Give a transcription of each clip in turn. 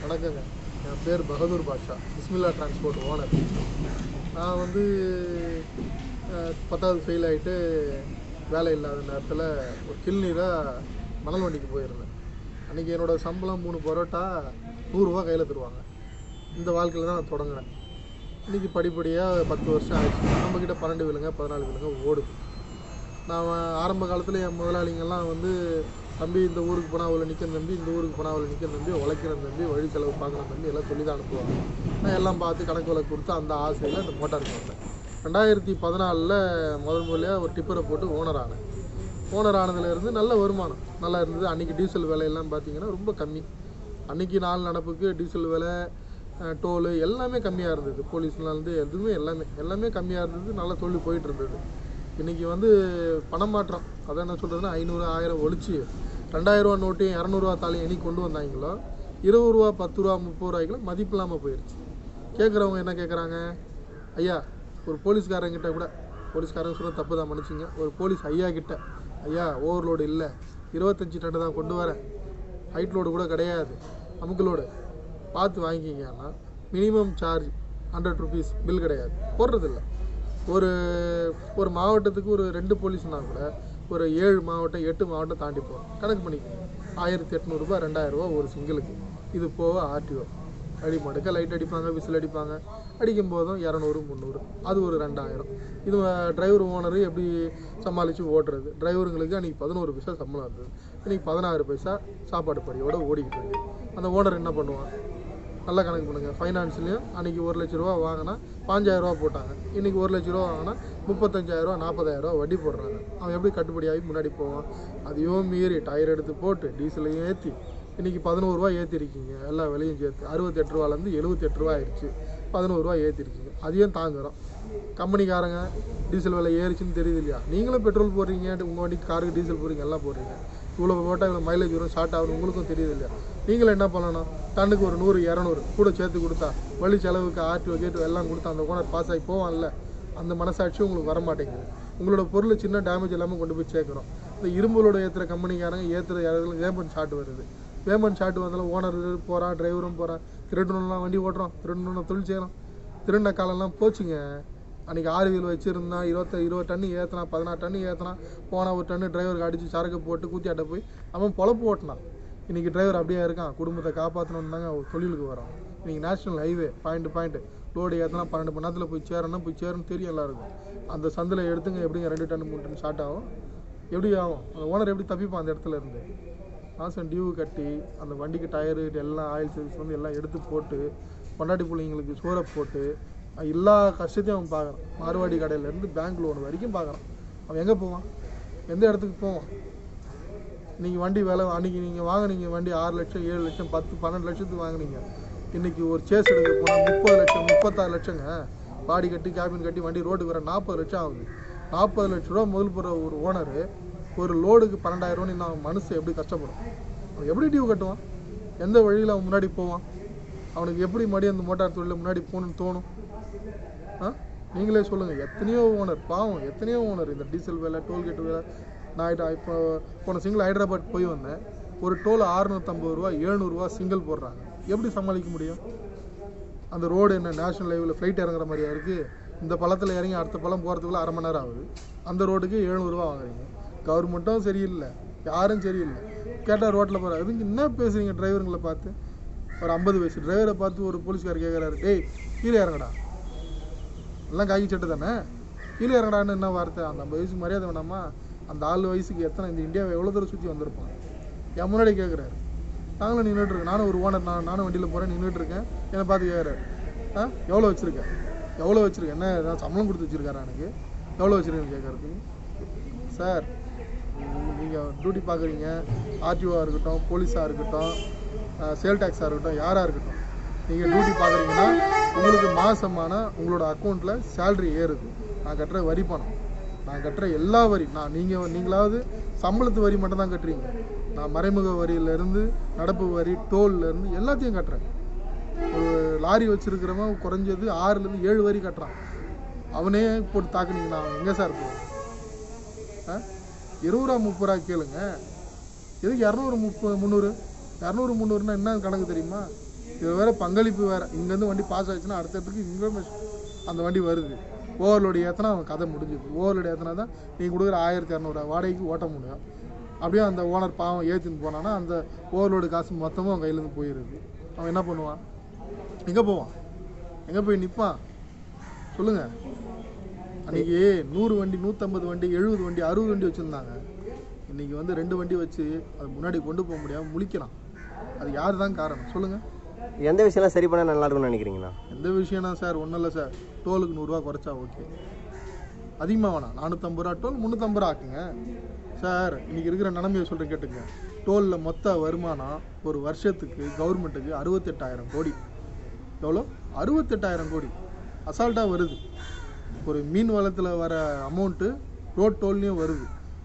வணக்கங்க என் பேர் பகதூர் பாஷா பிஸ்மில்லா டிரான்ஸ்போர்ட் ஓனர் நான் வந்து அஹ், பத்தாவது ஃபெயில் ஆகிட்டு வேலை இல்லாத நேரத்தில் ஒரு கிள்நீராக மணல் வண்டிக்கு போயிருந்தேன் அன்றைக்கி என்னோடய சம்பளம் மூணு பரோட்டா நூறுரூவா கையில் தருவாங்க இந்த வாழ்க்கையில் தான் நான் தொடங்கினேன் இன்றைக்கி படிப்படியாக பத்து வருஷம் ஆயிடுச்சு நம்மக்கிட்ட பன்னெண்டு விழுங்க பதினாலு விழுங்க ஓடுது நான் ஆரம்ப காலத்தில் என் முதலாளிங்கெல்லாம் வந்து தம்பி இந்த ஊருக்கு போனால் அவளை நிற்கிற தம்பி இந்த ஊருக்கு போனால் அவளை நிற்கிற தம்பி உழைக்கிற தம்பி வழி செலவு பார்க்குற தம்பி எல்லாம் சொல்லி தான் அனுப்புவாங்க நான் எல்லாம் பார்த்து கணக்கு வழக்கு கொடுத்து அந்த ஆசையில் இந்த மோட்டாருக்கு வந்தேன் ரெண்டாயிரத்தி பதினாலில் முதல் முதலியாக ஒரு டிப்பரை போட்டு ஓனர் ஆனேன் ஓனர் ஆனதுலேருந்து நல்ல வருமானம் நல்லா இருந்தது அன்றைக்கி டீசல் விலையெல்லாம் பார்த்தீங்கன்னா ரொம்ப கம்மி அன்றைக்கி நாலு நடப்புக்கு டீசல் விலை டோலு எல்லாமே கம்மியாக இருந்தது போலீஸ்லேருந்து எதுவுமே எல்லாமே எல்லாமே கம்மியாக இருந்தது நல்லா தொழில் போயிட்டு இருந்தது இன்றைக்கி வந்து பணம் மாற்றம் அதான் என்ன சொல்கிறதுன்னா ஐநூறு ஆயிரம் ஒழிச்சு ரெண்டாயிரரூவா நோட்டையும் இரநூறுவா தாலையும் என்னைக்கு கொண்டு வந்தாங்களோ இருபது ரூபா பத்து ரூபா முப்பது ரூபாய்க்குலாம் மதிப்பு இல்லாமல் போயிடுச்சு கேட்குறவங்க என்ன கேட்குறாங்க ஐயா ஒரு போலீஸ்காரங்கிட்ட கூட போலீஸ்காரங்க சொல்ல தப்பு தான் மன்னிச்சிங்க ஒரு போலீஸ் ஐயா கிட்ட ஐயா ஓவர்லோடு இல்லை இருபத்தஞ்சி டன்னு தான் கொண்டு வரேன் ஹைட் லோடு கூட கிடையாது அமுக்கு லோடு பார்த்து வாங்கிக்கிங்கன்னா minimum charge hundred rupees bill கிடையாது போடுறதில்ல ஒரு ஒரு மாவட்டத்துக்கு ஒரு ரெண்டு போலீஸ்னா கூட ஒரு ஏழு மாவட்டம் எட்டு மாவட்டம் தாண்டி போகும் கணக்கு பண்ணிக்கோங்க ஆயிரத்தி எட்நூறுபா ரெண்டாயிரரூபா ஒரு சிங்கிளுக்கு இது போக ஆர்டிஓ அடி மடுக்க லைட் அடிப்பாங்க விசில் அடிப்பாங்க அடிக்கும் போதும் இரநூறு முந்நூறு அது ஒரு ரெண்டாயிரம் இது டிரைவர் ஓனர் எப்படி சமாளித்து ஓட்டுறது டிரைவருங்களுக்கு அன்றைக்கி பதினோரு பைசா சம்பளம் இருந்தது இன்றைக்கி பதினாறு பைசா சாப்பாடு படியோட ஓடிக்கிட்டு இருக்கு அந்த ஓனர் என்ன பண்ணுவான் நல்லா கணக்கு பண்ணுங்கள் ஃபைனான்ஸ்லேயும் அன்றைக்கி ஒரு லட்ச ரூபா வாங்கினா பாஞ்சாயிரரூவா போட்டாங்க இன்றைக்கி ஒரு லட்ச ரூபா வாங்கினா முப்பத்தஞ்சாயிரரூவா நாற்பதாயிரரூவா வட்டி போடுறாங்க அவன் எப்படி கட்டுப்படியாகி முன்னாடி போவான் அதையும் மீறி டயர் எடுத்து போட்டு டீசலையும் ஏற்றி இன்றைக்கி பதினோருவா ஏற்றிருக்கீங்க எல்லா விலையும் சேர்த்து அறுபத்தெட்டு ரூபாலேருந்து எழுபத்தெட்டு ரூபா ஆயிடுச்சு பதினோருவா ஏற்றிருக்கீங்க அதையும் தாங்குறோம் கம்பெனிக்காரங்க டீசல் விலை ஏறிச்சுன்னு தெரியுது இல்லையா நீங்களும் பெட்ரோல் போடுறீங்க உங்கள் வண்டிக்கு காருக்கு டீசல் போடுறீங்க எல்லாம் போடுறீங்க இவ்வளோ போட்டால் இவ்வளோ மைலேஜ் வரும் ஷார்ட் ஆகும் உங்களுக்கும் தெரியுது இல்லையா நீங்களும் என்ன பண்ணணும் டன்னுக்கு ஒரு நூறு இரநூறு கூட சேர்த்து கொடுத்தா வழி செலவுக்கு ஆர்டிஓ கேட்டு எல்லாம் கொடுத்தா அந்த ஓனர் பாஸ் ஆகி போவான்ல அந்த மனசாட்சி உங்களுக்கு வர மாட்டேங்குது உங்களோட பொருள் சின்ன டேமேஜ் எல்லாமே கொண்டு போய் சேர்க்குறோம் இந்த இரும்புகளோட ஏற்றுற கம்பெனிக்காரங்க ஏற்றுற இடத்துல வேம்பன் ஷாட் வருது வேம்பன் ஷாட் வந்தாலும் ஓனர் போகிறான் டிரைவரும் போகிறான் திருடணும்லாம் வண்டி ஓட்டுறோம் திருடணும் தொழில் செய்கிறோம் திருடின காலம்லாம் போச்சுங்க அன்றைக்கி ஆறு வீல் வச்சுருந்தா இருபத்த இருபது டன்னு ஏற்றினா பதினாறு டன்னு ஏற்றினா போனால் ஒரு டன்னு டிரைவருக்கு அடித்து சரக்கு போட்டு கூத்தியாட்ட போய் அவன் பொழப்பு ஓட்டினான் இன்றைக்கி டிரைவர் அப்படியே இருக்கான் குடும்பத்தை காப்பாற்றணுன்னு தாங்க ஒரு தொழிலுக்கு வரோம் இன்றைக்கி national highway point point load ஏற்றினா பன்னெண்டு மணி நேரத்தில் போய் சேரணும் போய் சேரணும் தெரியும் எல்லாருக்கும் அந்த சந்தில் எடுத்துங்க எப்படிங்க ரெண்டு டன் மூணு டன் ஷார்ட் ஆகும் எப்படி ஆகும் அந்த ஓனர் எப்படி தப்பிப்பான் அந்த இடத்துல இருந்து மாதம் டியூ கட்டி அந்த வண்டிக்கு டயரு எல்லாம் ஆயில் சர்வீஸ் வந்து எல்லாம் எடுத்து போட்டு பொண்டாட்டி பிள்ளைங்களுக்கு சோறை போட்டு அஹ் எல்லா கஷ்டத்தையும் அவன் பார்க்குறான் மார்வாடி கடையிலேருந்து பேங்க் லோன் வரைக்கும் பார்க்குறான் அவன் எங்கே போவான் எந்த இடத்துக்கு போவான் நீங்கள் வண்டி விலை அன்றைக்கி நீங்கள் வாங்குனீங்க வண்டி ஆறு லட்சம் ஏழு லட்சம் பத்து பன்னெண்டு லட்சத்துக்கு வாங்குனீங்க இன்றைக்கி ஒரு சேஸ் எடுக்க போனால் முப்பது லட்சம் முப்பத்தாறு லட்சங்க பாடி கட்டி கேபின் கட்டி வண்டி ரோட்டுக்கு வர நாற்பது லட்சம் ஆகுது நாற்பது லட்ச ரூபா முதல் போடுற ஒரு ஓனரு ஒரு லோடுக்கு பன்னெண்டாயிரம் ரூபான்னு நான் மனுஷன் எப்படி கஷ்டப்படும் அவன் எப்படி டியூ கட்டுவான் எந்த வழியில் அவன் முன்னாடி போவான் அவனுக்கு எப்படி மறுபடியும் அந்த மோட்டார் தொழிலில் முன்னாடி போகணும்னு தோணும் ஆ நீங்களே சொல்லுங்கள் எத்தனையோ ஓனர் பாவம் எத்தனையோ ஓனர் இந்த டீசல் வேலை டோல்கேட் வேலை நான் இட- இப்போ போன சிங்கிள் ஹைதராபாத் போய் வந்தேன் ஒரு டோல் அறுநூத்தம்பது ரூபா எழுநூறுவா சிங்கிள் போடுறாங்க எப்படி சமாளிக்க முடியும் அந்த ரோடு என்ன நேஷனல் லெவலில் ஃப்ளைட் இறங்குற மாதிரியா இருக்குது இந்த பழத்தில் இறங்கி அடுத்த பழம் போகிறதுக்குள்ள அரை மணி நேரம் ஆகுது அந்த ரோட்டுக்கு எழுநூறுவா வாங்குறீங்க கவர்மெண்ட்டும் சரியில்லை யாரும் சரியில்லை கேட்டால் ரோட்டில் போகிற அதுக்கு என்ன பேசுறீங்க டிரைவருங்களை பார்த்து ஒரு ஐம்பது வயசு டிரைவரை பார்த்து ஒரு போலீஸ்கார் கேட்குறாரு டேய் கீழே இறங்கடா எல்லாம் காக்கி சட்டை தானே கீழே இறங்கடான்னு என்ன வார்த்தை அந்த ஐம்பது வயசுக்கு மரியாதை வேணாமா அந்த ஆளு வயசுக்கு எத்தனை இந்த இந்தியாவை எவ்வளோ தூரம் சுற்றி வந்திருப்பான் என் முன்னாடி கேட்குறாரு நாங்களும் நின்றுட்டு இருக்கேன் நானும் ஒரு ஓனர் நான் நானும் வண்டியில் போகிறேன் நின்றுட்டு இருக்கேன் என்னை பார்த்து கேட்குறாரு ஆ எவ்வளோ வச்சுருக்கேன் எவ்வளோ வச்சுருக்கேன் என்ன ஏதாவது சம்பளம் கொடுத்து வச்சுருக்காரா எனக்கு எவ்வளோ வச்சுருக்கேன்னு கேட்குறதுக்கு சார் நீங்கள் டியூட்டி பார்க்குறீங்க ஆர்டிஓவாக இருக்கட்டும் போலீஸாக இருக்கட்டும் சேல் டேக்ஸாக இருக்கட்டும் யாராக இருக்கட்டும் நீங்கள் டியூட்டி பார்க்குறீங்கன்னா உங்களுக்கு மாதமான உங்களோட அக்கௌண்ட்டில் சேலரி ஏறுது நான் கட்டுற வரி பணம் நான் கட்டுற எல்லா வரி நான் நீங்கள் நீங்களாவது சம்பளத்து வரி மட்டும் தான் கட்டுறீங்க நான் மறைமுக வரியிலேருந்து நடப்பு வரி டோல்லேருந்து எல்லாத்தையும் கட்டுறேன் ஒரு லாரி வச்சுருக்கிறவன் குறைஞ்சது ஆறுலேருந்து ஏழு வரி கட்டுறான் அவனே போட்டு தாக்குனீங்கன்னா அவன் எங்கே சார் போவான் ஆ இருபது ரூபா முப்பது ரூபா கேளுங்க எதுக்கு இரநூறு முப்பது முந்நூறு இரநூறு முந்நூறுனா என்ன கணக்கு தெரியுமா இது வேற பங்களிப்பு வேற இங்கேருந்து வண்டி பாஸ் ஆச்சுன்னா அடுத்த இடத்துக்கு இன்ஃபர்மேஷன் அந்த வண்டி வருது ஓவர்லோடு ஏற்றினா அவன் கதை முடிஞ்சுது ஓவர்லோடு ஏற்றினா தான் நீங்கள் கொடுக்குற ஆயிரத்தி இரநூறு வாடகைக்கு ஓட்ட முடியும் அப்படியே அந்த ஓனர் பாவம் ஏற்றின்னு போனான்னா அந்த ஓவர்லோடு காசு மொத்தமும் அவன் கையிலேருந்து போயிடுது அவன் என்ன பண்ணுவான் எங்கே போவான் எங்கே போய் நிற்பான் சொல்லுங்கள் அன்றைக்கி நூறு வண்டி நூற்றம்பது வண்டி எழுபது வண்டி அறுபது வண்டி வச்சுருந்தாங்க இன்றைக்கி வந்து ரெண்டு வண்டி வச்சு அது முன்னாடி கொண்டு போக முடியாமல் முழிக்கலாம் அது யார் தான் காரணம் சொல்லுங்கள் எந்த விஷயம்லாம் சரி பண்ணால் நல்லா இருக்கும்னு நினைக்கிறீங்கண்ணா எந்த விஷயம்னா சார் ஒன்றும் இல்லை சார் டோலுக்கு நூறுரூவா குறைச்சா ஓகே அதிகமாக வேணாம் நானூற்றம்பது ரூபா டோல் முந்நூற்றம்பது ரூபா ஆக்குங்க சார் இன்னைக்கு இருக்கிற நிலைமையை சொல்கிறேன் கேட்டுங்க டோலில் மொத்த வருமானம் ஒரு வருஷத்துக்கு கவர்மெண்ட்டுக்கு அறுபத்தெட்டாயிரம் கோடி எவ்வளோ அறுபத்தெட்டாயிரம் கோடி அசால்ட்டாக வருது ஒரு மீன் வளத்தில் வர அமௌண்ட்டு ரோட் டோல்லையும் வருது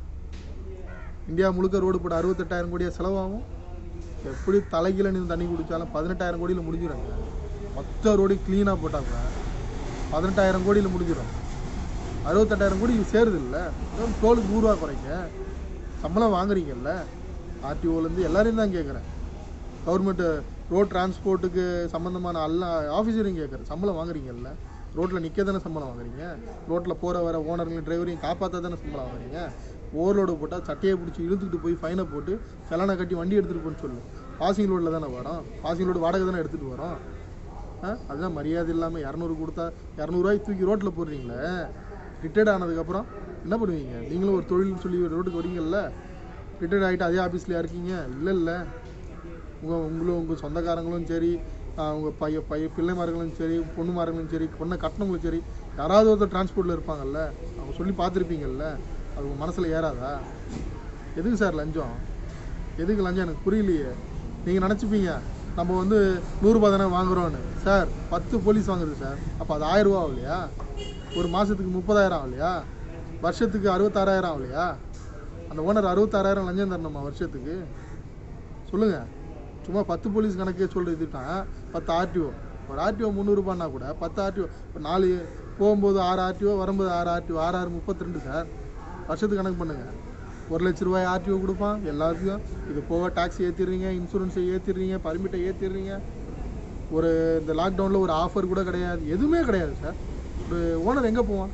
இந்தியா முழுக்க ரோடு போட அறுபத்தெட்டாயிரம் கோடியா செலவாகும் எப்படி தலைகீழ நின்று தண்ணி குடித்தாலும் பதினெட்டாயிரம் கோடியில் முடிஞ்சிடுங்க மொத்த ரோடு க்ளீனாக போட்டாங்க பதினெட்டாயிரம் கோடியில் முடிஞ்சிடும் அறுபத்தெட்டாயிரம் கோடி இது சேருது இல்லை டோலுக்கு நூறுரூவா குறைங்க சம்பளம் வாங்குறீங்கல்ல ஆர்டிஓலேருந்து எல்லாரையும் தான் கேட்குறேன் கவர்மெண்ட்டு ரோட் டிரான்ஸ்போர்ட்டுக்கு சம்மந்தமான எல்லா ஆஃபீஸரையும் கேட்குறேன் சம்பளம் வாங்குறீங்கல்ல ரோட்டில் நிற்க தானே சம்பளம் வாங்குறீங்க ரோட்டில் போகிற வர ஓனர்களையும் டிரைவரையும் காப்பாற்ற தானே சம்பளம் வாங்குறீங்க ஓவர்லோடு போட்டால் சட்டையை பிடிச்சி இழுத்துக்கிட்டு போய் ஃபைனை போட்டு செலனை கட்டி வண்டி எடுத்துகிட்டு போன்னு சொல்லு பாசிங் லோடில் தானே வரோம் பாசிங் லோடு வாடகை தானே எடுத்துகிட்டு வரோம் ஆ அதுதான் மரியாதை இல்லாமல் இரநூறு கொடுத்தா இரநூறுவாய்க்கு தூக்கி ரோட்டில் போடுறீங்களே ரிட்டையர்ட் ஆனதுக்கப்புறம் என்ன பண்ணுவீங்க நீங்களும் ஒரு தொழில்னு சொல்லி ஒரு ரோட்டுக்கு வரீங்கல்ல ரிட்டையர்ட் ஆகிட்டு அதே ஆஃபீஸ்லையா இருக்கீங்க இல்லை இல்லை உங்கள் உங்களும் உங்கள் சொந்தக்காரங்களும் சரி உங்கள் பைய பைய பிள்ளைமார்களும் சரி பொண்ணுமார்களும் சரி பொண்ணை கட்டினவங்களும் சரி யாராவது ஒருத்தர் டிரான்ஸ்போர்ட்டில் இருப்பாங்கல்ல அவங்க சொல்லி பார்த்துருப்பீங்கல்ல அது உங்கள் மனசில் ஏறாதா எதுக்கு சார் லஞ்சம் எதுக்கு லஞ்சம் எனக்கு புரியலையே நீங்கள் நினச்சிப்பீங்க நம்ம வந்து நூறுரூபா தானே வாங்குறோன்னு சார் பத்து போலீஸ் வாங்குது சார் அப்போ அது ஆயிரம் ரூபா ஆகலையா ஒரு மாதத்துக்கு முப்பதாயிரம் ஆகலையா வருஷத்துக்கு அறுபத்தாறாயிரம் ஆகலையா அந்த ஓனர் அறுபத்தாறாயிரம் லஞ்சம் தரணுமா வருஷத்துக்கு சொல்லுங்கள் சும்மா பத்து போலீஸ் கணக்கே சொல்லிட்டுட்டான் பத்து ஆர்டிஓ ஒரு ஆர்டிஓ முந்நூறுபான்னா கூட பத்து ஆர்டிஓ இப்போ நாலு போகும்போது ஆறு ஆர்டிஓ வரும்போது ஆறு ஆர்டிஓ ஆறு ஆறு முப்பத்தி ரெண்டு சார் வருஷத்துக்கு கணக்கு பண்ணுங்கள் ஒரு லட்ச ரூபாய் ஆர்டிஓ கொடுப்பான் எல்லாத்தையும் இது போக டாக்ஸ் ஏற்றிடுறீங்க இன்சூரன்ஸை ஏற்றிடுறீங்க பர்மிட்டை ஏற்றிடுறீங்க ஒரு இந்த லாக்டவுனில் ஒரு ஆஃபர் கூட கிடையாது எதுவுமே கிடையாது சார் ஒரு ஓனர் எங்கே போவான்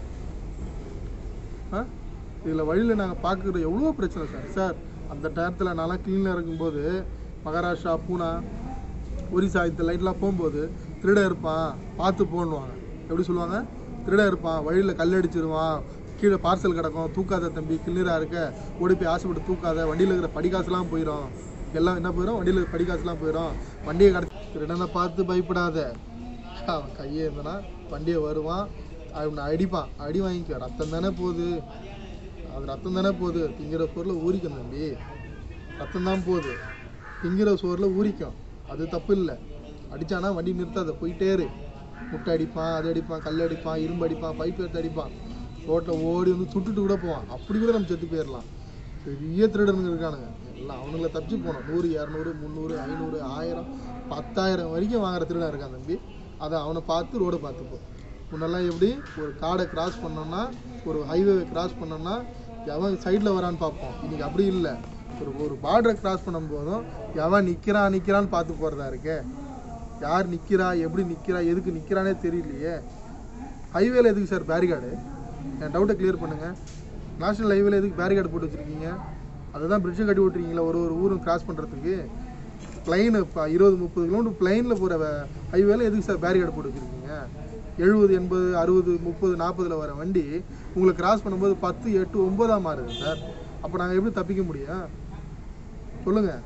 ஆ இதில் வழியில் நாங்கள் பார்க்குற எவ்வளோ பிரச்சனை சார் சார் அந்த டயத்தில் நான்லாம் க்ளீனில் இருக்கும்போது மகாராஷ்டிரா பூனா ஒரிசா இந்த லைட்லாம் போகும்போது திருட இருப்பான் பார்த்து போன்னுவாங்க எப்படி சொல்லுவாங்க திருட இருப்பான் வழியில் கல் அடிச்சிருவான் கீழே பார்சல் கிடக்கும் தூக்காத தம்பி கிளியராக இருக்க ஓடி போய் ஆசைப்பட்டு தூக்காத வண்டியில் இருக்கிற படிக்காசுலாம் போயிடும் எல்லாம் என்ன போயிடும் வண்டியில் இருக்கிற படிக்காசுலாம் போயிடும் வண்டியை கடத்தி திருடனை பார்த்து பயப்படாத அவன் கையே இருந்தனா வண்டியை வருவான் அவனை அடிப்பான் அடி வாங்கிக்க ரத்தம் தானே போகுது அது ரத்தம் தானே போகுது திங்கிற பொருளை ஊறிக்கும் தம்பி ரத்தம் தான் போகுது திங்கிற சோறில் ஊறிக்கும் அது தப்பு இல்லை அடித்தானா வண்டி நிறுத்தாத போயிட்டே இரு முட்டை அடிப்பான் அது அடிப்பான் கல் அடிப்பான் இரும்பு அடிப்பான் பைப் எடுத்து அடிப்பான் ரோட்டில் ஓடி வந்து சுட்டுட்டு கூட போவான் அப்படி கூட நம்ம செத்து போயிடலாம் பெரிய திருடனுங்க இருக்கானுங்க எல்லாம் அவனுங்கள தப்பிச்சு போனோம் நூறு இரநூறு முந்நூறு ஐநூறு ஆயிரம் பத்தாயிரம் வரைக்கும் வாங்குற திருடன் இருக்கான் தம்பி அதை அவனை பார்த்து ரோடை பார்த்துப்போ முன்னெல்லாம் எப்படி ஒரு காடை கிராஸ் பண்ணோம்னா ஒரு ஹைவேவை கிராஸ் பண்ணோம்னா எவன் சைடில் வரான்னு பார்ப்போம் இன்னைக்கு அப்படி இல்லை ஒரு ஒரு பார்டரை கிராஸ் பண்ணும்போதும் எவன் நிற்கிறான் நிற்கிறான்னு பார்த்து போகிறதா இருக்கே யார் நிற்கிறா எப்படி நிற்கிறா எதுக்கு நிற்கிறானே தெரியலையே ஹைவேல எதுக்கு சார் பேரிகார்டு என் டவுட்டை கிளியர் பண்ணுங்கள் நேஷனல் ஹைவேல எதுக்கு பேரிகார்டு போட்டு வச்சுருக்கீங்க அதுதான் பிரிட்ஜை கட்டி விட்டுருக்கீங்களா ஒரு ஒரு ஊரும் கிராஸ் பண்ணுறதுக்கு பிளைனு இப்போ இருபது முப்பது கிலோமீட்டர் பிளைனில் போகிற ஹைவேல எதுக்கு சார் பேரிகார்டு போட்டு வச்சுருக்கீங்க எழுபது எண்பது அறுபது முப்பது நாற்பதில் வர வண்டி உங்களை கிராஸ் பண்ணும்போது பத்து எட்டு ஒம்பதாக மாறுது சார் அப்போ நாங்கள் எப்படி தப்பிக்க முடியும் சொல்லுங்கள்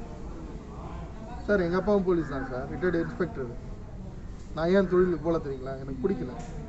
சார் எங்கள் அப்பாவும் போலீஸ் தான் சார் ரிட்டையர்டு இன்ஸ்பெக்டர் நான் ஏன் தொழிலுக்கு போல தெரியுங்களா எனக்கு பிடிக்கல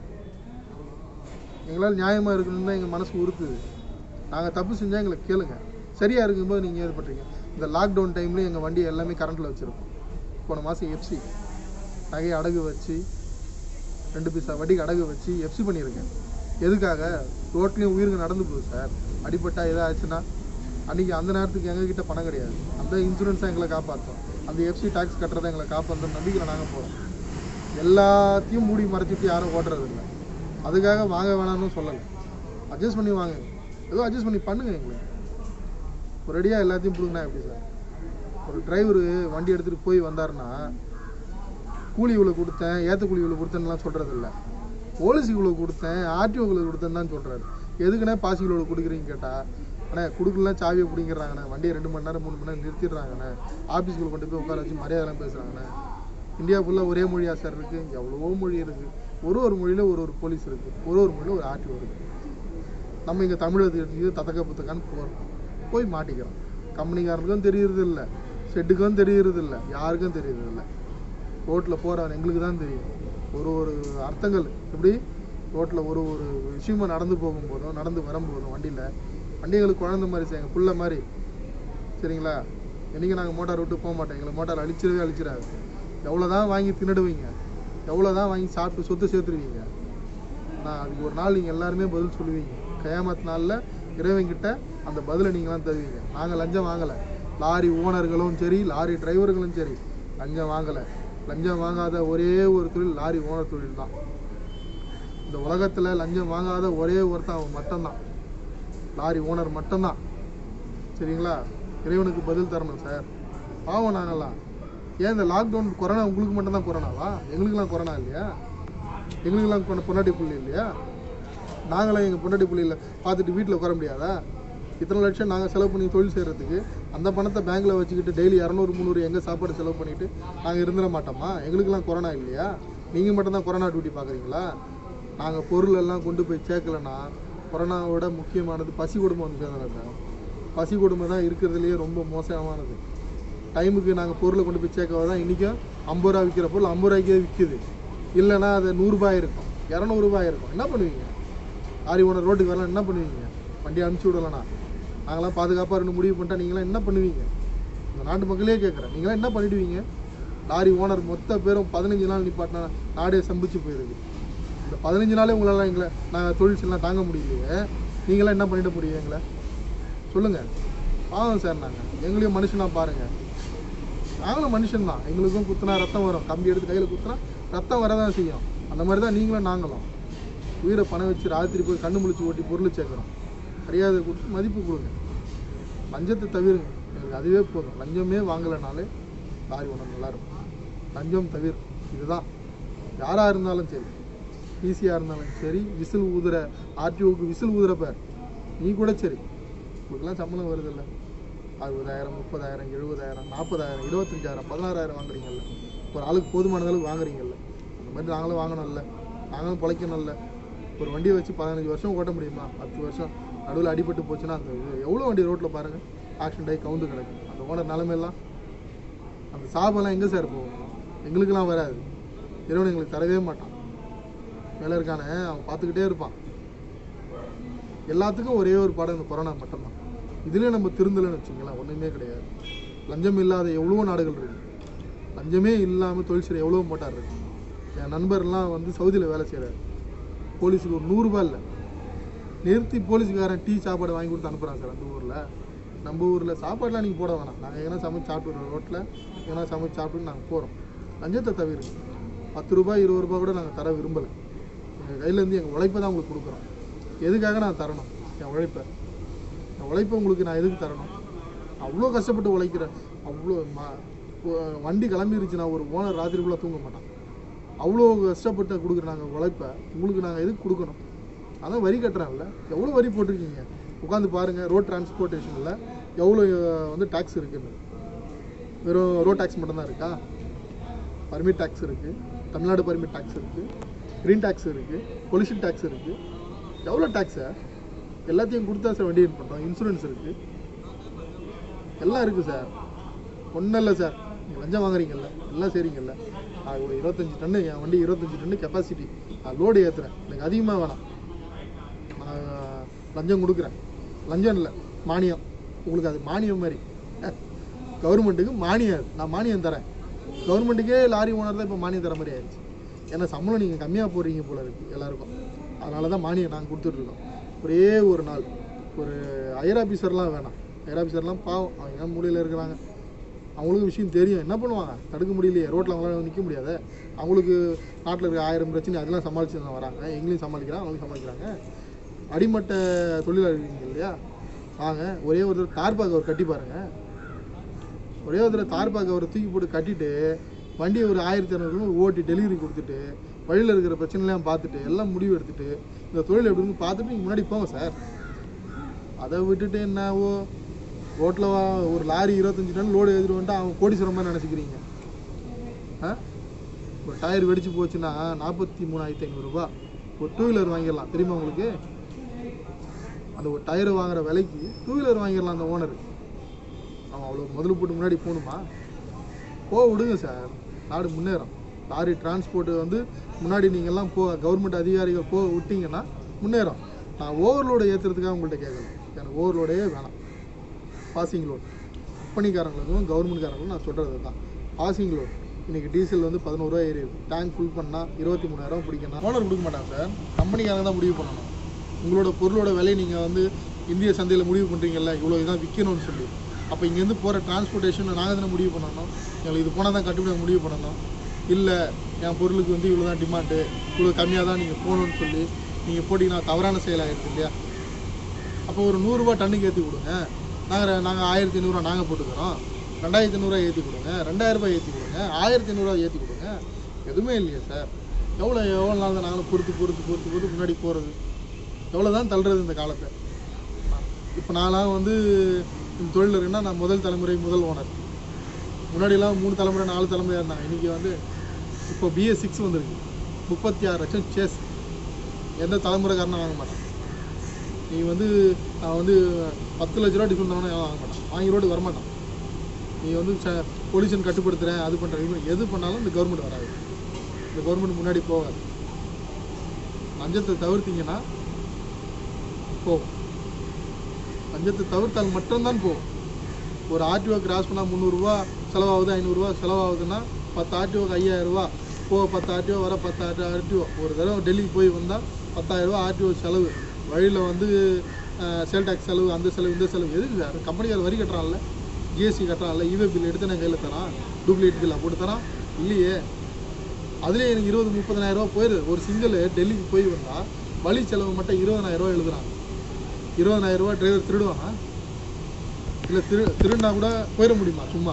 எங்களால் நியாயமாக இருக்கணும்னு தான் எங்கள் மனசு உறுத்துது நாங்கள் தப்பு செஞ்சால் எங்களை கேளுங்க சரியாக இருக்கும்போது நீங்கள் ஏது பண்ணுறீங்க இந்த லாக்டவுன் டைம்லேயும் எங்கள் வண்டி எல்லாமே கரண்ட்டில் வச்சுருக்கோம் போன மாதம் எஃப்சி நகையை அடகு வச்சு ரெண்டு பைசா வட்டிக்கு அடகு வச்சு எஃப்சி பண்ணியிருக்கேன் எதுக்காக ரோட்லேயும் உயிருக்கு நடந்து போகுது சார் அடிபட்டா எதாவது ஆச்சுன்னா அன்றைக்கி அந்த நேரத்துக்கு எங்ககிட்ட பணம் கிடையாது அந்த இன்சூரன்ஸாக எங்களை காப்பாற்றும் அந்த எஃப்சி டாக்ஸ் கட்டுறதை எங்களை காப்பாற்ற நம்பிக்கையில் நாங்கள் போகிறோம் எல்லாத்தையும் மூடி மறைச்சிட்டு யாரும் ஓட்டுறது இல்லை அதுக்காக வாங்க வேணாம்னு சொல்லலை அட்ஜஸ்ட் பண்ணி வாங்க ஏதோ அட்ஜஸ்ட் பண்ணி பண்ணுங்க எங்களுக்கு ஒரேடியாக எல்லாத்தையும் பிடுங்கினா எப்படி சார் ஒரு டிரைவரு வண்டி எடுத்துகிட்டு போய் வந்தாருன்னா கூலி இவ்வளோ கொடுத்தேன் ஏற்ற கூலி இவ்வளோ கொடுத்தேன்லாம் சொல்கிறது இல்லை போலீஸுக்கு இவ்வளோ கொடுத்தேன் ஆர்டிஓங்களுக்கு கொடுத்தேன்னு தான் சொல்கிறாரு எதுக்குண்ணே பாசிக்கு இவ்வளோ கொடுக்குறீங்க கேட்டால் அண்ணே கொடுக்கலாம் சாவியை பிடிங்கிறாங்கண்ணே வண்டியை ரெண்டு மணி நேரம் மூணு மணி நேரம் நிறுத்திடுறாங்கண்ணே ஆஃபீஸ்க்குள்ள கொண்டு போய் உட்கார வச்சு மரியாதைலாம் பேசுகிறாங்கண்ணே இந்தியா ஃபுல்லாக ஒரே மொழியா சார் இருக்குது இங்கே எவ்வளவோ மொழி இருக்குது ஒரு ஒரு மொழியில் ஒரு ஒரு போலீஸ் இருக்குது ஒரு ஒரு மொழியில் ஒரு ஆர்டிஓ இருக்குது நம்ம இங்கே தமிழகத்தை எடுத்து தத்தக்க புத்தக்கான்னு போகிறோம் போய் மாட்டிக்கிறோம் கம்பெனிக்காரனுக்கும் தெரியறது இல்லை ஷெட்டுக்கும் தெரியறது இல்லை யாருக்கும் தெரியறது இல்லை ரோட்டில் போகிறவன் எங்களுக்கு தான் தெரியும் ஒரு ஒரு அர்த்தங்கள் எப்படி ரோட்டில் ஒரு ஒரு விஷயமா நடந்து போகும்போதும் நடந்து வரும்போதும் வண்டியில் வண்டிகளுக்கு குழந்த மாதிரி செய்யுங்க புள்ள மாதிரி சரிங்களா என்றைக்கு நாங்கள் மோட்டார் விட்டு போக மாட்டோம் எங்களை மோட்டார் அழிச்சிடவே அழிச்சிடாது எவ்வளோ தான் வாங்கி தின்னுடுவீங்க எவ்வளோ தான் வாங்கி சாப்பிட்டு சொத்து சேர்த்துருவீங்க நான் அதுக்கு ஒரு நாள் நீங்கள் எல்லாருமே பதில் சொல்லுவீங்க கயாமத் நாளில் இறைவன்கிட்ட அந்த பதிலை நீங்களாம் தருவீங்க நாங்கள் லஞ்சம் வாங்கலை லாரி ஓனர்களும் சரி லாரி டிரைவர்களும் சரி லஞ்சம் வாங்கலை லஞ்சம் வாங்காத ஒரே ஒரு தொழில் லாரி ஓனர் தொழில் தான் இந்த உலகத்தில் லஞ்சம் வாங்காத ஒரே ஒருத்தன் அவன் மட்டும்தான் லாரி ஓனர் மட்டும்தான் சரிங்களா இறைவனுக்கு பதில் தரணும் சார் பாவம் நாங்கள்லாம் ஏன் இந்த லாக்டவுன் கொரோனா உங்களுக்கு மட்டும்தான் கொரோனாவா எங்களுக்கெல்லாம் கொரோனா இல்லையா எங்களுக்கெல்லாம் கொ- பொண்டாட்டி புள்ளி இல்லையா நாங்களாம் எங்கள் பொண்டாட்டி புள்ளியில் பார்த்துட்டு வீட்டில் உட்கார முடியாதா இத்தனை லட்சம் நாங்கள் செலவு பண்ணி தொழில் செய்கிறதுக்கு அந்த பணத்தை பேங்க்கில் வச்சுக்கிட்டு டெய்லி இரநூறு முந்நூறு எங்கே சாப்பாடு செலவு பண்ணிட்டு நாங்கள் இருந்துட மாட்டோமா எங்களுக்கெல்லாம் கொரோனா இல்லையா நீங்கள் மட்டும்தான் கொரோனா டியூட்டி பார்க்குறீங்களா நாங்கள் பொருள் எல்லாம் கொண்டு போய் சேர்க்கலன்னா கொரோனாவோட முக்கியமானது பசி கொடுமை வந்து சேர்ந்தது சார் பசி கொடுமை தான் இருக்கிறதுலையே ரொம்ப மோசமானது டைமுக்கு நாங்கள் பொருளை கொண்டு போய் சேர்க்க தான் இன்றைக்கும் ஐம்பது ரூபா விற்கிற பொருள் ஐம்பது ரூபாய்க்கே விற்குது இல்லைன்னா அது நூறுரூபா இருக்கும் இரநூறுபா இருக்கும் என்ன பண்ணுவீங்க லாரி ஓனர் ரோட்டுக்கு வரலாம் என்ன பண்ணுவீங்க வண்டி அனுப்பிச்சி விடலண்ணா நாங்களாம் பாதுகாப்பாக ரெண்டு முடிவு பண்ணிட்டா நீங்களாம் என்ன பண்ணுவீங்க இந்த நாட்டு மக்களே கேட்குறேன் நீங்களாம் என்ன பண்ணிடுவீங்க லாரி ஓனர் மொத்த பேரும் பதினஞ்சு நாள் நிப்பாட்டினா நாடே சம்பிச்சு போயிருக்கு இந்த பதினஞ்சு நாளே உங்களால் எங்களை நாங்கள் தொழில் செய்யலாம் தாங்க முடியலையே நீங்களாம் என்ன பண்ணிட முடியும் எங்களை சொல்லுங்கள் பாவம் சார் நாங்கள் எங்களையும் மனுஷனா பாருங்கள் நாங்களும் மனுஷன்தான் எங்களுக்கும் குத்துனா ரத்தம் வரும் கம்பி எடுத்து கையில் குத்துனா ரத்தம் வரதான் செய்யும் அந்த மாதிரி தான் நீங்களும் நாங்களும் உயிரை பணம் வச்சு ராத்திரி போய் கண்ணு முழிச்சு ஓட்டி பொருள் சேர்க்குறோம் மரியாதை கொடுத்து மதிப்பு கொடுங்க லஞ்சத்தை தவிருங்க எங்களுக்கு அதுவே போதும் லஞ்சமே வாங்கலைனாலே லாரி ஒன்று நல்லா இருக்கும் லஞ்சம் தவிர இதுதான் யாராக இருந்தாலும் சரி ஈஸியாக இருந்தாலும் சரி விசில் ஊதுற ஆர்டிஓக்கு விசில் ஊதுற பேர் நீ கூட சரி உங்களுக்குலாம் சம்பளம் வருதில்ல அறுபதாயிரம் முப்பதாயிரம் எழுபதாயிரம் நாற்பதாயிரம் இருபத்தஞ்சாயிரம் பதினாறாயிரம் வாங்குறீங்கல்ல ஒரு ஆளுக்கு போதுமான அளவுக்கு வாங்குறீங்கல்ல அந்த மாதிரி நாங்களும் வாங்கணும்ல நாங்களும் பிழைக்கணும்ல ஒரு வண்டியை வச்சு பதினஞ்சு வருஷம் ஓட்ட முடியுமா பத்து வருஷம் நடுவில் அடிபட்டு போச்சுன்னா அந்த இது எவ்வளோ வண்டி ரோட்டில் பாருங்கள் ஆக்சிடென்ட் ஆகி கவுந்து கிடக்கு அந்த ஓனர் நிலமையெல்லாம் அந்த சாபெல்லாம் எங்கே சார் போகும் எங்களுக்கெல்லாம் வராது இறைவன் எங்களுக்கு தரவே மாட்டான் மேலே இருக்கானே அவன் பார்த்துக்கிட்டே இருப்பான் எல்லாத்துக்கும் ஒரே ஒரு பாடம் இந்த கொரோனா மட்டும்தான் இதுலேயே நம்ம திருந்தலைன்னு வச்சுங்களேன் ஒன்றுமே கிடையாது லஞ்சம் இல்லாத எவ்வளவோ நாடுகள் இருக்கு லஞ்சமே இல்லாமல் தொழில் செய்கிற எவ்வளோ மோட்டார் இருக்கு என் நண்பர்லாம் வந்து சவுதியில் வேலை செய்கிறாரு போலீஸுக்கு ஒரு நூறுரூபா இல்லை நிறுத்தி போலீஸுக்காரன் டீ சாப்பாடு வாங்கி கொடுத்து அனுப்புகிறான் சார் அந்த ஊரில் நம்ம ஊரில் சாப்பாடுலாம் நீங்கள் போட வேணாம் நாங்கள் எங்கன்னா சமைச்சு சாப்பிட்டு ரோட்டில் எங்கன்னா சமைச்சு சாப்பிட்டு நாங்கள் போகிறோம் லஞ்சத்தை தவிர பத்து ரூபாய் இருபது ரூபாய் கூட நாங்கள் தர விரும்பலை எங்கள் கையிலேருந்து எங்கள் உழைப்பை தான் உங்களுக்கு கொடுக்குறோம் எதுக்காக நான் தரணும் என் உழைப்பை என் உழைப்பை உங்களுக்கு நான் எதுக்கு தரணும் அவ்வளோ கஷ்டப்பட்டு உழைக்கிறேன் அவ்வளோ ம ஒ- வண்டி கிளம்பிருச்சுன்னா ஒரு ஓனர் ராத்திரிக்குள்ளே தூங்க மாட்டான் அவ்வளோ கஷ்டப்பட்டு கொடுக்குற நாங்கள் உழைப்பை உங்களுக்கு நாங்கள் எதுக்கு கொடுக்கணும் அதான் வரி கட்டுறேன்ல எவ்வளோ வரி போட்டிருக்கீங்க உட்காந்து பாருங்கள் ரோட் டிரான்ஸ்போர்ட்டேஷனில் எவ்வளோ அஹ், வந்து டேக்ஸ் இருக்குன்னு வெறும் ரோட் டேக்ஸ் மட்டும்தான் இருக்கா பர்மிட் டேக்ஸ் இருக்குது தமிழ்நாடு பர்மிட் டேக்ஸ் இருக்குது க்ரீன் டேக்ஸ் இருக்குது பொல்யூஷன் டேக்ஸ் இருக்குது எவ்வளோ டேக்ஸை எல்லாத்தையும் கொடுத்தா சார் வண்டி இது பண்ணுறோம் இன்சூரன்ஸ் இருக்குது எல்லாம் இருக்குது சார் ஒன்றும் இல்லை சார் நீங்கள் லஞ்சம் வாங்குறீங்கல்ல எல்லாம் செய்றீங்கல்ல நான் ஒரு இருபத்தஞ்சி டன்னு என் வண்டி இருபத்தஞ்சி டன்னு கெப்பாசிட்டி நான் லோடு ஏற்றுறேன் எனக்கு அதிகமாக வேணாம் நான் லஞ்சம் கொடுக்குறேன் லஞ்சம் இல்லை மானியம் உங்களுக்கு அது மானியம் மாதிரி கவர்மெண்ட்டுக்கு மானியம் அது நான் மானியம் தரேன் கவர்மெண்ட்டுக்கே லாரி ஓனர் தான் இப்போ மானியம் தர மாதிரி ஆயிடுச்சு ஏன்னா சம்பளம் நீங்கள் கம்மியாக போடுறீங்க போல இருக்குது எல்லாருக்கும் அதனால தான் மானியம் நாங்கள் கொடுத்துட்ருக்கோம் ஒரே ஒரு நாள் ஒரு ஹையர் ஆஃபீஸர்லாம் வேணாம் ஹையர் ஆஃபீஸர்லாம் பாவம் அவங்க மூலையில் இருக்கிறாங்க அவங்களுக்கு விஷயம் தெரியும் என்ன பண்ணுவாங்க தடுக்க முடியலையே ரோட்டில் அவங்களால நிற்க முடியாது அவங்களுக்கு நாட்டில் இருக்க ஆயிரம் பிரச்சனை அதெல்லாம் சமாளிச்சு தான் வராங்க எங்களையும் சமாளிக்கிறாங்க அவங்களும் சமாளிக்கிறாங்க அடிமட்ட தொழிலாளர் இருக்கீங்க இல்லையா வாங்க ஒரே ஒரு தார்பாக அவர் கட்டி பாருங்க ஒரே ஒரு தார்பாக அவரை தூக்கி போட்டு கட்டிட்டு வண்டியை ஒரு ஆயிரத்தி இரநூறு ஓட்டி டெலிவரி கொடுத்துட்டு வழியில் இருக்கிற பிரச்சனைலாம் பார்த்துட்டு எல்லாம் முடிவு எடுத்துட்டு இந்த தொழில் எப்படி இருக்குன்னு பார்த்துட்டு நீங்கள் முன்னாடி போங்க சார் அதை விட்டுட்டு என்னவோ ரோட்டில் ஒரு லாரி இருபத்தஞ்சி டன் லோடு எழுதிட்டு வந்துட்டு அவன் கோடீஸ்வரம் மாதிரி நினச்சிக்கிறீங்க ஆ ஒரு டயர் வெடிச்சு போச்சுன்னா நாற்பத்தி மூணாயிரத்தி ஐநூறுரூபா ஒரு டூ வீலர் வாங்கிடலாம் தெரியுமா உங்களுக்கு அந்த ஒரு டயர் வாங்குற விலைக்கு டூ வீலர் வாங்கிடலாம் அந்த ஓனர் அவன் அவ்வளோ முதல்ல போட்டு முன்னாடி போகணுமா போக விடுங்க சார் நாடு முன்னேறும் லாரி டிரான்ஸ்போர்ட் வந்து முன்னாடி நீங்கள்லாம் போ கவர்மெண்ட் அதிகாரிகள் போக விட்டீங்கன்னா முன்னேறும் நான் ஓவர்லோடு ஏற்றுறதுக்காக உங்கள்கிட்ட கேட்கல எனக்கு ஓவர்லோடே வேணாம் பாசிங் லோட் கம்பெனிக்காரங்களுக்கும் கவர்மெண்ட்காரங்களுக்கும் நான் சொல்கிறது தான் பாசிங் லோட் இன்றைக்கி டீசல் வந்து பதினோருவா ஏறி இருக்கு டேங்க் ஃபுல் பண்ணால் இருபத்தி மூணாயிரம் பிடிக்கணும் ஓனர் கொடுக்க மாட்டாங்க சார் கம்பெனிக்காரங்க தான் முடிவு பண்ணணும் உங்களோட பொருளோட விலையை நீங்கள் வந்து இந்திய சந்தையில் முடிவு பண்ணுறீங்கல்ல இவ்வளோ இதான் விற்கணும்னு சொல்லி அப்போ இங்கேருந்து போகிற டிரான்ஸ்போர்ட்டேஷன் நாங்கள் தானே முடிவு பண்ணணும் எங்களுக்கு இது போனால் தான் கட்டுப்படி முடிவு பண்ணணும் இல்லை என் பொருளுக்கு வந்து இவ்வளோ தான் டிமாண்டு இவ்வளோ கம்மியாக தான் நீங்கள் போகணும்னு சொல்லி நீங்கள் போட்டிங்கன்னா தவறான செயலாகிருக்கு இல்லையா அப்போ ஒரு நூறுரூவா டன்னுக்கு ஏற்றி கொடுங்க நாங்கள் நாங்கள் ஆயிரத்தி ஐநூறுரூவா நாங்கள் போட்டுக்கிறோம் ரெண்டாயிரத்தி ஐநூறுரூவா ஏற்றி கொடுங்க ரெண்டாயிரம் ரூபாய் ஏற்றி கொடுங்க ஆயிரத்தி ஐநூறுரூவா ஏற்றி கொடுங்க எதுவுமே இல்லையா சார் எவ்வளோ எவ்வளோ நாள் தான் நாங்களும் பொறுத்து பொறுத்து பொறுத்து பொறுத்து முன்னாடி போகிறது எவ்வளோ தான் தள்ளுறது இந்த காலத்தை இப்போ நான்லாம் வந்து இந்த தொழில் இருக்குன்னா நான் முதல் தலைமுறை முதல் ஓனர் முன்னாடிலாம் மூணு தலைமுறை நாலு தலைமுறையாக இருந்தாங்க இன்றைக்கி வந்து இப்போ பிஎஸ் சிக்ஸ் வந்திருக்கு முப்பத்தி ஆறு லட்சம் சேஸ் எந்த தலைமுறைக்காரனும் வாங்க மாட்டான் நீ வந்து நான் வந்து பத்து லட்ச ரூபா டிஃபன் தானே வாங்க மாட்டான் வாங்கி ரோடு வரமாட்டான் நீ வந்து பொல்யூஷன் கட்டுப்படுத்துகிறேன் அது பண்ணுறேன் எது பண்ணாலும் இந்த கவர்மெண்ட் வராது இந்த கவர்மெண்ட் முன்னாடி போகாது லஞ்சத்தை தவிர்த்தீங்கன்னா போகும் லஞ்சத்தை தவிர்த்தால் மட்டும்தான் போகும் ஒரு ஆர்டிஓ கிராஸ் பண்ணால் முந்நூறுரூவா செலவாகுது ஐநூறுரூவா செலவாகுதுன்னா பத்து ஆர்டிஓக்கு ஐயாயிரரூவா போக பத்து ஆர்டிஓ வர பத்து ஆர்டிஓ ஆர்டிஓ ஒரு தடவை டெல்லிக்கு போய் வந்தால் பத்தாயிரரூவா ஆர்டிஓ செலவு வழியில் வந்து சேல் டேக்ஸ் செலவு அந்த செலவு இந்த செலவு எதுக்கு சார் கம்பெனிக்கார வரி கட்டுறான்ல ஜிஎஸ்டி கட்டுறான்ல இவே பில் எடுத்து நான் கையில் தரான் டூப்ளிகேட் பில்லாக போட்டு தரான் இல்லையே அதுலேயே எனக்கு இருபது முப்பதனாயிரம் ரூபா போயிடுது ஒரு சிங்கிள் டெல்லிக்கு போய் வந்தால் வழி செலவு மட்டும் இருபதனாயிரம் ரூபா எழுதுறாங்க இருபதனாயிரம் ரூபா டிரைவர் திருடுவானா இல்லை திரு திருடினா கூட போயிட முடியுமா சும்மா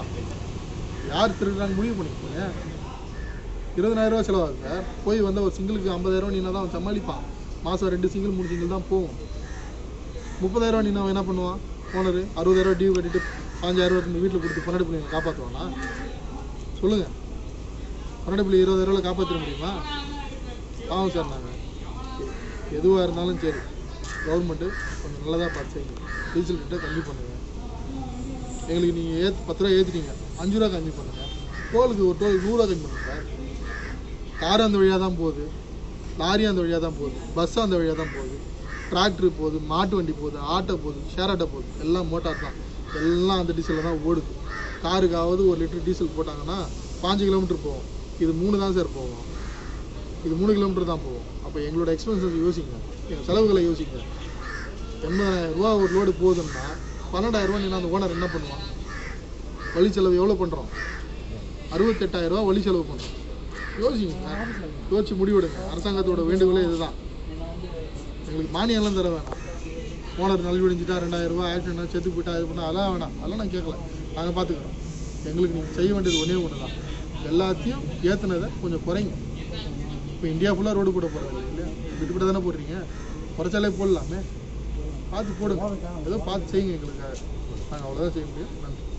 யார் திருடுறான்னு முடிவு பண்ணிக்கோங்க இருபதனாயிரம் ரூபா செலவாகுது சார் போய் வந்தால் ஒரு சிங்கிளுக்கு ஐம்பதாயிரம் நீனா தான் அவன் சமாளிப்பான் மாதம் ரெண்டு சிங்கிள் மூணு சிங்கிள் தான் போகும் முப்பதாயிரம் நீ அவன் என்ன பண்ணுவான் ஓனர் அறுபதாயிரம் டியூ கட்டிட்டு பாஞ்சாயிரம் ரூபா வீட்டில் கொடுத்து பன்னெண்டு பிள்ளைங்க காப்பாற்றுவானா சொல்லுங்கள் பன்னெண்டு பிள்ளை இருபதாயிரரூவா காப்பாற்றிட முடியுமா பாவம் சார் நாங்கள் எதுவாக இருந்தாலும் சரி கவர்மெண்ட்டு கொஞ்சம் நல்லதாக பார்த்து செய்யுங்க டீசல் ரேட்டை கம்மி பண்ணுங்கள் எங்களுக்கு நீங்கள் ஏத் பத்து ரூபா ஏற்றிட்டீங்க அஞ்சு ரூபா கம்மி பண்ணுங்கள் டோலுக்கு ஒரு டோல் நூறுரூவா கம்மி பண்ணுங்க சார் கார் அந்த வழியாக தான் போகுது லாரி அந்த வழியாக தான் போகுது பஸ் அந்த வழியாக தான் போகுது டிராக்டர் போகுது மாட்டு வண்டி போகுது ஆட்டோ போகுது ஷேர் ஆட்டோ போகுது எல்லாம் மோட்டார் தான் எல்லாம் அந்த டீசலில் தான் ஓடுது காருக்காவது ஒரு லிட்டர் டீசல் போட்டாங்கன்னா பாஞ்சு கிலோமீட்டர் போகும் இது மூணு தான் சார் போகும் இது மூணு கிலோமீட்டர் தான் போகும் அப்போ எங்களோட எக்ஸ்பென்சஸ் யோசிங்க எங்கள் செலவுகளை யோசிங்க எண்பதாயிரம் ரூபா ஒரு லோடு போகுதுன்னா பன்னெண்டாயிரம் ரூபா நீ அந்த ஓனர் என்ன பண்ணுவான் வழி செலவு எவ்வளோ பண்ணுறோம் அறுபத்தெட்டாயிரம் ரூபா வழி செலவு பண்ணுறோம் யோசிங்க யோசிச்சு முடிவெடுங்க அரசாங்கத்தோட வேண்டுகோளே இதுதான் எங்களுக்கு மானியம்லாம் தர வேணாம் ஓனர் நல்வழிஞ்சிட்டா ரெண்டாயிரம் ரூபாய் ஆக்சிடென்ட் செத்து போயிட்டா இது பண்ணா அதெல்லாம் வேணாம் அதெல்லாம் நான் கேட்கல நாங்கள் பார்த்துக்குறோம் எங்களுக்கு நீங்கள் செய்ய வேண்டியது ஒன்றே ஒன்று தான் எல்லாத்தையும் ஏற்றுனதை கொஞ்சம் குறைங்க இப்போ இந்தியா ஃபுல்லாக ரோடு போட போகிறாங்க இல்லையா விட்டு விட்டு தானே போடுறீங்க குறைச்சாலே போடலாமே பார்த்து போடுங்க ஏதோ பார்த்து செய்யுங்க எங்களுக்காக நாங்கள் அவ்வளோதான் செய்ய முடியும் நன்றி